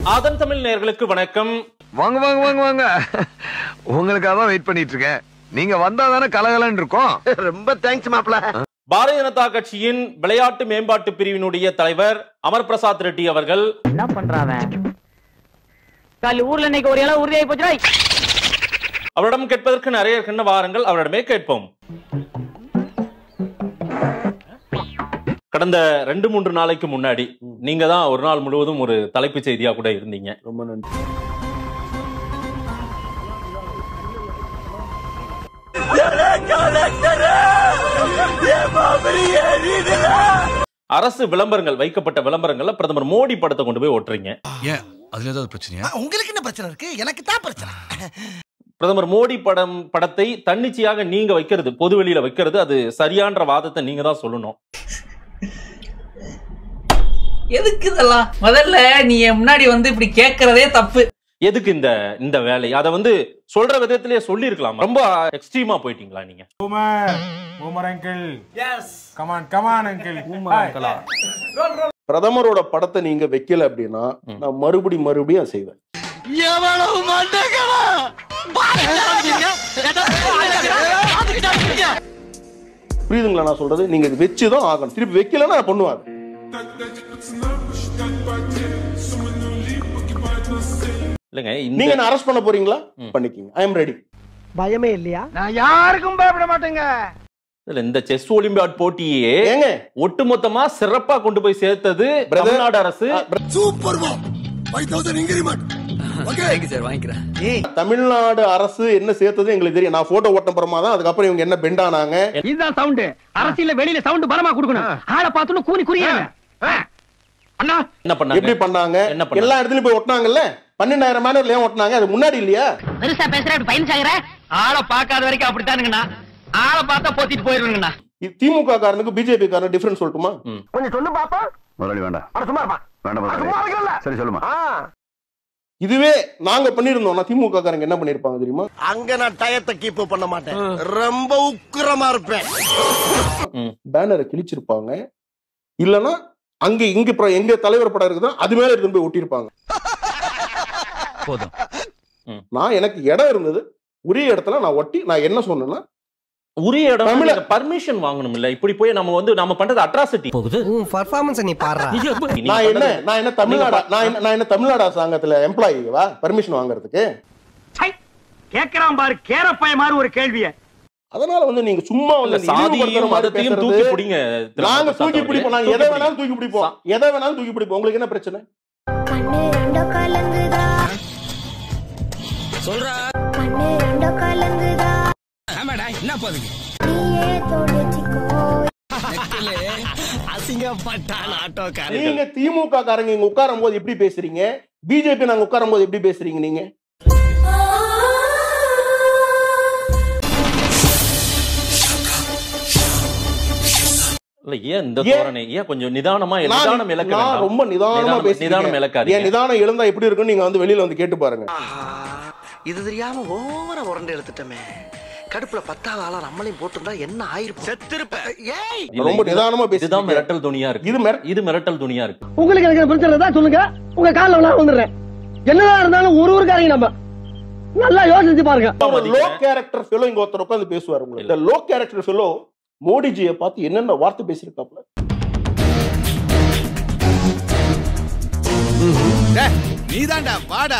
ஆதன் தமிழ் நேயர்களுக்கு வணக்கம் வாங்க வாங்க வாங்க வாங்க உங்களுக்காக தான் வெயிட் பண்ணிட்டு இருக்கேன் நீங்க வந்தா தானே கலகலன்னு இருக்கும் ரொம்ப தேங்க்ஸ் மாப்ள பாரதிய ஜனதா கட்சியின் விளையாட்டு மேம்பாட்டு பிரிவினுடைய தலைவர் அமர் பிரசாத் ரெட்டி அவர்கள் என்ன பண்றான் காலி ஊர்ல இன்னைக்கு ஒரு இடம் உறுதியாகி போச்சுடா அவரிடம் கேட்பதற்கு நிறைய இருக்கின்ற வாருங்கள் அவரிடமே கேட்போம் கடந்த ரெண்டு மூன்று நாளைக்கு முன்னாடி நீங்க தான் ஒரு நாள் முழுவதும் ஒரு தலைப்புச் செய்தியா கூட இருந்தீங்க ரொம்ப நன்றி அரசு விளம்பரங்கள் வைக்கப்பட்ட விளம்பரங்கள்ல பிரதமர் மோடி படத்தை கொண்டு போய் ஒட்டுறீங்க ஏன் அதுல ஏதாவது பிரச்சனையா உங்களுக்கு என்ன பிரச்சனை இருக்கு எனக்கு தான் பிரச்சனை பிரதமர் மோடி படம் படத்தை தன்னிச்சையாக நீங்க வைக்கிறது பொது வெளியில வைக்கிறது அது சரியான்ற வாதத்தை நீங்க தான் சொல்லணும் எதுக்கு இதெல்லாம் முதல்ல நீ என் முன்னாடி வந்து இப்படி கேக்குறதே தப்பு எதுக்கு இந்த இந்த வேலை அதை வந்து சொல்ற விதத்திலேயே சொல்லி இருக்கலாம் ரொம்ப எக்ஸ்ட்ரீமா போயிட்டீங்களா நீங்க boomer uncle yes come on come on uncle பிரதமரோட படத்தை நீங்க வைக்கல அப்படின்னா நான் மறுபடி மறுபடியும் அதை செய்வேன் புரியுதுங்களா நான் சொல்றது நீங்க இது வச்சுதான் ஆகணும் திருப்பி வைக்கலன்னா நான் பண்ணுவாங்க இல்லைங்க நீங்க இந்த என்ன அரெஸ்ட் பண்ண போறீங்களா பண்ணிக்கிங்க ஐ எம் ரெடி பயமே இல்லையா நான் யாருக்கும் பயப்பட மாட்டேங்க இல்ல, இந்த செஸ் ஒலிம்பியாட் போட்டியே ஏங்க ஒட்டுமொத்தமா சிறப்பா கொண்டு போய் சேர்த்தது Brother. தமிழ்நாடு அரசு தமிழ்நாடு அரசு என்ன சேர்த்தது எங்களுக்கு தெரியும் நான் போட்டோ ஓட்டம் புறமா தான் அதுக்கப்புறம் இவங்க என்ன பெண்ட் ஆனாங்க இதுதான் சவுண்ட் அரசியல்ல வெளியில சவுண்ட் பலமா கொடுக்கணும் ஆளை பார்த்துன்னு கூனி குறியாங்க என்ன எப்படி பண்ணாங்க பண்ணாங்க என்ன பண்ணாங்க? எல்லா இடத்துலயும் போய் ஒட்டினாங்கல்ல பன்னெண்டாயிரம் மேனர்ல ஏன் ஒட்டினாங்க அது முன்னாடி இல்லையா பெருசா பேசுற அப்படி பயன் சாகுற ஆளை பார்க்காத வரைக்கும் அப்படித்தானுங்கண்ணா ஆளை பார்த்தா போத்திட்டு போயிருவீங்கண்ணா இது திமுக காரனுக்கு பிஜேபி காரனுக்கு டிஃபரன்ஸ் சொல்லட்டுமா கொஞ்சம் சொல்லு பாப்பா முதலாளி வேண்டாம் அட சும்மா இருப்பா வேண்டாம் அட சும்மா இருக்கல சரி சொல்லுமா இதுவே நாங்க பண்ணிருந்தோம்னா திமுக காரங்க என்ன பண்ணிருப்பாங்க தெரியுமா அங்க நான் டயத்தை கீப் பண்ண மாட்டேன் ரொம்ப உக்கிரமா இருப்பேன் பேனரை கிழிச்சிருப்பாங்க இல்லனா அங்க இங்க பிர- எங்க தலைவர் படம் இருக்குதோ அது மேல எடுத்து போய் ஒட்டியிருப்பாங்க போதும் நான் எனக்கு இடம் இருந்தது உரிய இடத்துல நான் ஒட்டி நான் என்ன சொன்னேன்னா உரிய இடம் தமிழ- பர்மிஷன் வாங்கணும் இல்ல இப்படி போய் நம்ம வந்து நம்ம பண்றது அட்ராசிட்டி போகுது உன் பர்ஃபார்மன்ஸ் நீ பாடுறா நான் என்ன நான் என்ன தமிழ்நாடு நான் என்ன நான் என்ன தமிழ்நாடு அரசாங்கத்துல எம்ப்ளாயிவா பர்மிஷன் வாங்குறதுக்கு கேக்குறான் பாரு கேரப்பாய மாதிரி ஒரு கேள்விய அதனால வந்து நீங்க சும்மா வந்து இந்த இழிவுபடுத்துற சாதியும் மாதிரி மதத்தையும் பேசுறது, தூக்கி பிடிங்க திரு நாங்க பிரசாத் தூக்கி அவர்களே. பிடிப்போம் நாங்க தூக்கி எதை பிடிங்க. வேணாலும் தூக்கி பிடிப்போம் எதை வேணாலும் தூக்கி பிடிப்போம் உங்களுக்கு என்ன பிரச்சனை கண்ணு ரெண்டோ கலங்குதா சொல்றா கண்ணு ரெண்டோ கலங்குதா நீயே தொலைச்சிக்கோ அசிங்கப்பட்டான் ஆட்டோக்கார நீங்க திமுக காரங்க இங்க உட்காரும் போது எப்படி பேசுறீங்க பிஜேபி நாங்க உட்காரும் போது எப்படி பேசுறீங்க நீங்க இல்ல ஏன் இந்த ஏன்? தோரணை ஏன் கொஞ்சம் நிதானமா நான் நிதானம் இழக்க நான் வேண்டாம். ரொம்ப நிதானமா நிதானம் பேசுறீங்க நிதானம் இழக்காதீங்க ஏன் நிதானம் எழுந்தா எப்படி இருக்குன்னு நீங்க வந்து வெளியில வந்து கேட்டு பாருங்க இது தெரியாம ஓவரா உரண்டு எடுத்துட்டோமே கடுப்புல பத்தாவது ஆளா நம்மளையும் போட்டிருந்தா என்ன ஆயிருக்கும் செத்திருப்ப ஏய் இல்ல, ரொம்ப இது- நிதானமா இதுதான் பேசுறீங்க. மிரட்டல் துணியா இருக்கு இது மிர- இது மிரட்டல் துணியா இருக்கு உங்களுக்கு எனக்கு பிரச்சனை தான் சொல்லுங்க உங்க காலில் நான் வந்துடுறேன் என்னதான் இருந்தாலும் ஒரு ஊருக்காரங்க நம்ம நல்லா யோசிச்சு பாருங்க ஒரு லோ கேரக்டர் ஃபெலோ இங்க ஒருத்தர் உட்கார்ந்து பேசுவார் உங்களுக்கு இந்த லோ கேரக்டர் ஃபெலோ மோடிஜியை பார்த்து என்னென்ன வார்த்தை பேசியிருக்காப்ல நீதான்டா வாடா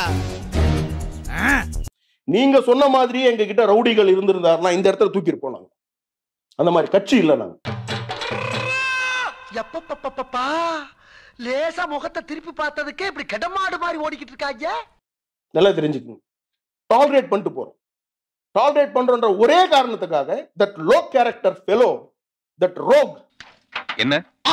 நீங்க சொன்ன மாதிரியே எங்க கிட்ட ரவுடிகள் இருந்திருந்தாருன்னா இந்த இடத்துல தூக்கியிருப்போம் நாங்க அந்த மாதிரி கட்சி இல்ல நாங்க எப்பப்பப்பப்பா லேசா முகத்தை திருப்பி பார்த்ததுக்கே இப்படி கடமாடு மாதிரி ஓடிக்கிட்டு இருக்காங்க நல்லா தெரிஞ்சுக்கங்க டாலரேட் பண்ணிட்டு போறோம் டாலரேட் பண்றோன்ற ஒரே காரணத்துக்காக that low character fellow that rogue என்ன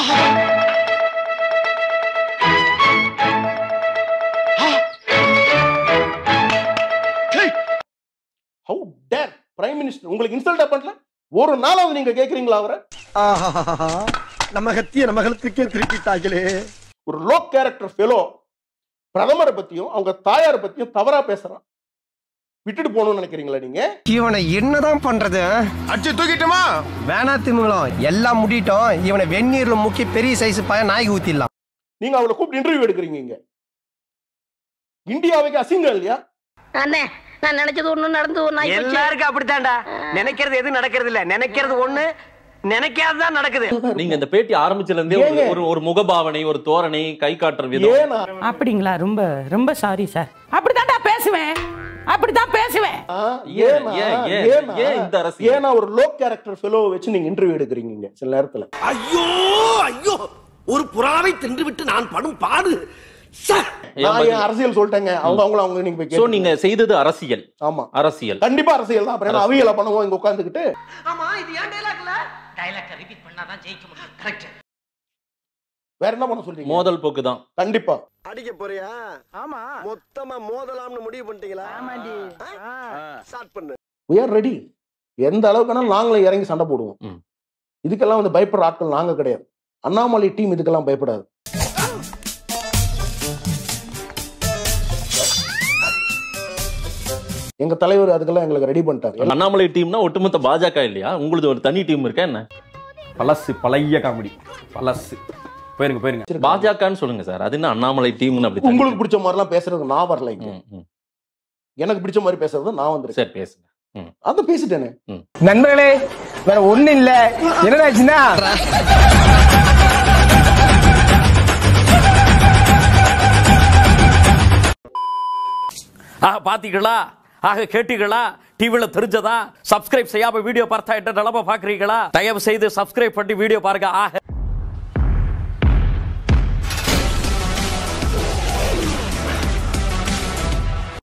ஹவு டேர் பிரைம் மினிஸ்டர் உங்களுக்கு இன்சல்ட் பண்ணல ஒரு நாளாவது நீங்க கேக்குறீங்களா அவரை நம்ம கத்திய நம்ம கழுத்துக்கே திருப்பிட்டாங்களே ஒரு லோ கேரக்டர் ஃபெலோ பிரதமரை பத்தியும் அவங்க தாயாரை பத்தியும் தவறா பேசுறான் விட்டுட்டு போகணும்னு நினைக்கிறீங்களா நீங்க இவனை என்னதான் பண்றது அடிச்சு தூக்கிட்டுமா வேணா திமுங்கலம் எல்லாம் முடிட்டோம் இவனை வெந்நீர்ல முக்கி பெரிய சைஸ் பையன் நாய்க்கு ஊத்திடலாம் நீங்க அவளை கூப்பிட்டு இன்டர்வியூ எடுக்கிறீங்க இங்க இந்தியாவுக்கு அசிங்கம் இல்லையா அண்ணே நான் நினைச்சது ஒண்ணு நடந்து ஒண்ணு எல்லாருக்கும் அப்படித்தான்டா நினைக்கிறது எது நடக்கிறது இல்ல நினைக்கிறது ஒண்ணு நினைக்காததான் நடக்குது நீங்க இந்த பேட்டி ஆரம்பிச்சதுல இருந்தே ஒரு- ஏங்க? ஒரு ஒரு முகபாவனை ஒரு தோரணை கை காட்டுற விதம் ஏன்னா அப்படிங்களா ரொம்ப ரொம்ப சாரி சார் அப்படித்தான்டா பேசுவேன் அப்படித்தான் பேசுவேன் ஆ, ஏன், ஏன்னா ஏன், ஏன், ஏன்னா ஏன் இந்த அரசியல்? ஏன்னா ஒரு லோ கேரக்டர் ஃபெலோ வச்சு நீங்க இன்டர்வியூ எடுக்கிறீங்க இங்க சில நேரத்துல ஐயோ ஐயோ ஒரு புறாவை தின்று விட்டு நான் படும் பாடு ச்சே! நான் ஏன் அரசியல் சொல்லிட்டேங்க அவங்க அவங்கள அவங்க நீங்க போய் சோ கேட்டுக்கோங்க. நீங்க செய்தது அரசியல் ஆமா அரசியல் கண்டிப்பா அரசியல் தான் அப்புறம் என்ன அவியல பண்ணுவோம் இங்க உட்காந்துக்கிட்டு ஆமா இது ஏன் டைலாக்ல டைலாக் ரிப்பீட் பண்ணாதான் ஜெயிக்க முடியும் கரெக்ட் வேற என்ன பண்ண சொல்றீங்க மோதல் போக்கு தான் கண்டிப்பா அடிக்க போறியா ஆமா மொத்தமா மோதலாம்னு முடிவு பண்ணிட்டீங்களா ஸ்டார்ட் பண்ணு we are ரெடி எந்த அளவுக்கு நாங்களும் இறங்கி சண்டை போடுவோம் ம். இதுக்கெல்லாம் வந்து பயப்படுற ஆட்கள் நாங்க கிடையாது அண்ணாமலை டீம் இதுக்கெல்லாம் பயப்படாது எங்க தலைவர் அதுக்கெல்லாம் எங்களுக்கு ரெடி பண்ணிட்டாரு அண்ணாமலை டீம்னா ஒட்டுமொத்த பாஜக இல்லையா உங்களுக்கு ஒரு தனி டீம் இருக்கா என்ன பழசு பழைய காமெடி பழசு போயிருங்க போயிருங்க பாஜகன்னு சொல்லுங்க சார் அது என்ன அண்ணாமலை டீம்னு அப்படி தனி உங்களுக்கு பிடிச்ச மாதிரிலாம் பேசுறது நான் வரல இங்க ம், ம். எனக்கு பிடிச்ச மாதிரி பேசுறது நான் வந்திருக்கேன் சரி பேசுங்க அத பேசிட்டேனே நண்பர்களே வேற ஒண்ணு இல்ல என்னடாச்சுன்னா ஆக பாத்தீங்களா ஆக கேட்டீங்களா டிவில தெரிஞ்சதா சப்ஸ்கிரைப் செய்யாம வீடியோ பார்த்தா என்ன நிலம பாக்குறீங்களா தயவு செய்து சப்ஸ்கிரைப் பண்ணி வீடியோ பாருங்க ஆக